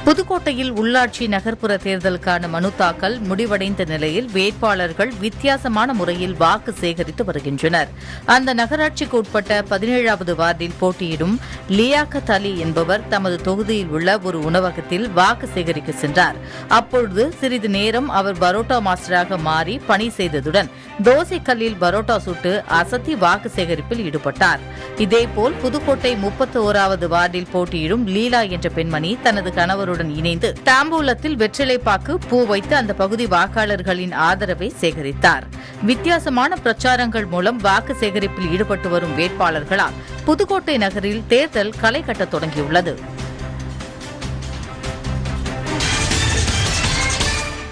புதுக்கோட்டையில் உள்ளாட்சி நகர்ப்புற தேர்தலுக்கான மனு தாக்கல் முடிவடைந்த நிலையில் வேட்பாளர்கள் வித்தியாசமான முறையில் வாக்கு சேகரித்து வருகின்றனர் அந்த நகராட்சிக்கு உட்பட்ட பதினேழாவது வார்டில் போட்டியிடும் லியாக்கத் அலி என்பவர் தமது தொகுதியில் உள்ள ஒரு உணவகத்தில் வாக்கு சேகரிக்க சென்றார் அப்பொழுது சிறிது நேரம் அவர் பரோட்டா மாஸ்டராக மாறி பணி செய்ததுடன் தோசைக்கல்லில் பரோட்டா சுட்டு அசத்தி வாக்கு சேகரிப்பில் ஈடுபட்டார் இதேபோல் புதுக்கோட்டை முப்பத்தி ஓராவது வார்டில் போட்டியிடும் லீலா என்ற பெண்மணி தனது கணவருடன் இணைந்து தாம்பூலத்தில் வெற்றிலைப்பாக்கு பூ வைத்து அந்த பகுதி வாக்காளர்களின் ஆதரவை சேகரித்தார் வித்தியாசமான பிரச்சாரங்கள் மூலம் வாக்கு சேகரிப்பில் ஈடுபட்டு வரும் வேட்பாளர்களால் புதுக்கோட்டை நகரில் தேர்தல் களை கட்டத் தொடங்கியுள்ளது